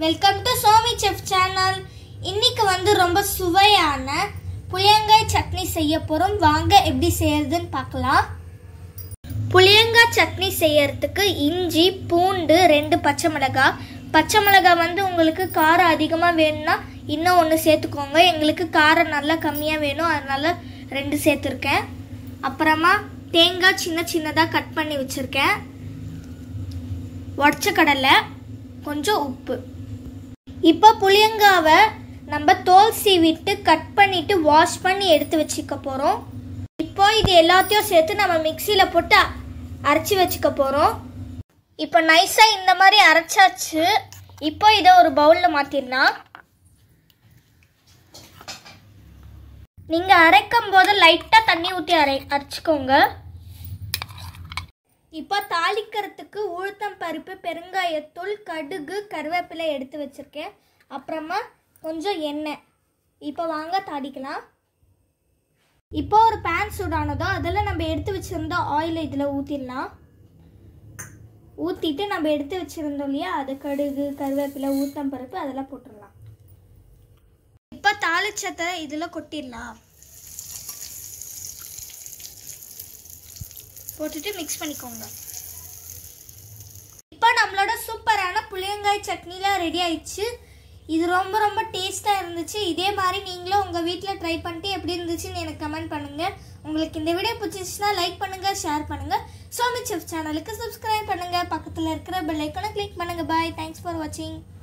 welcome to Somi chef channel இன்னைக்கு வந்து ரொம்ப சுவையான புளியங்காய் சட்னி செய்ய போகிறோம் வாங்க எப்படி செய்யறதுன்னு பார்க்கலாம் புளியங்காய் சட்னி செய்யறதுக்கு இஞ்சி பூண்டு ரெண்டு பச்சை மிளகாய் பச்சை மிளகாய் வந்து உங்களுக்கு காரம் அதிகமாக வேணும்னா இன்னும் ஒன்று சேர்த்துக்கோங்க எங்களுக்கு காரம் நல்லா கம்மியாக வேணும் அதனால ரெண்டு சேர்த்துருக்கேன் அப்புறமா தேங்காய் சின்ன சின்னதாக கட் பண்ணி வச்சுருக்கேன் உடச்ச கடலை கொஞ்சம் உப்பு இப்போ புளியங்காவை நம்ம தோல் சீவிட்டு கட் பண்ணிட்டு வாஷ் பண்ணி எடுத்து வச்சுக்க போகிறோம் இப்போ இது எல்லாத்தையும் சேர்த்து நம்ம மிக்சியில் போட்டு அரைச்சி வச்சுக்க போகிறோம் இப்போ நைஸாக இந்த மாதிரி அரைச்சாச்சு இப்போ இதை ஒரு பவுலில் மாற்றிடலாம் நீங்கள் அரைக்கும் போது லைட்டாக தண்ணி ஊற்றி அரை அரைச்சிக்கோங்க இப்போ தாளிக்கிறதுக்கு உளுத்தம் பருப்பு பெருங்காயத்தூள் கடுகு கருவேப்பிலை எடுத்து வச்சுருக்கேன் அப்புறமா கொஞ்சம் எண்ணெய் இப்போ வாங்க தாளிக்கலாம் இப்போ ஒரு பேன் சூடானதோ அதில் நம்ம எடுத்து வச்சுருந்த ஆயிலை இதில் ஊற்றிடலாம் ஊற்றிட்டு நம்ம எடுத்து வச்சுருந்தோம் இல்லையா அது கடுகு கருவேப்பிலை ஊத்தம் பருப்பு அதெல்லாம் போட்டுடலாம் இப்போ தாளிச்சத்தை இதில் கொட்டிடலாம் போட்டுட்டு மிக்ஸ் பண்ணிக்கோங்க இப்போ நம்மளோட சூப்பரான புளியங்காய் சட்னிலாம் ரெடி ஆயிடுச்சு இது ரொம்ப ரொம்ப டேஸ்ட்டாக இருந்துச்சு இதே மாதிரி நீங்களும் உங்கள் வீட்டில் ட்ரை பண்ணிட்டு எப்படி இருந்துச்சுன்னு எனக்கு கமெண்ட் பண்ணுங்கள் உங்களுக்கு இந்த வீடியோ பிடிச்சிச்சுன்னா லைக் பண்ணுங்கள் ஷேர் பண்ணுங்கள் சோமி செஃப் சேனலுக்கு சப்ஸ்கிரைப் பண்ணுங்கள் பக்கத்தில் இருக்கிற பெல் ஐக்கனை கிளிக் பண்ணுங்கள் பாய் தேங்க்ஸ் ஃபார் வாட்சிங்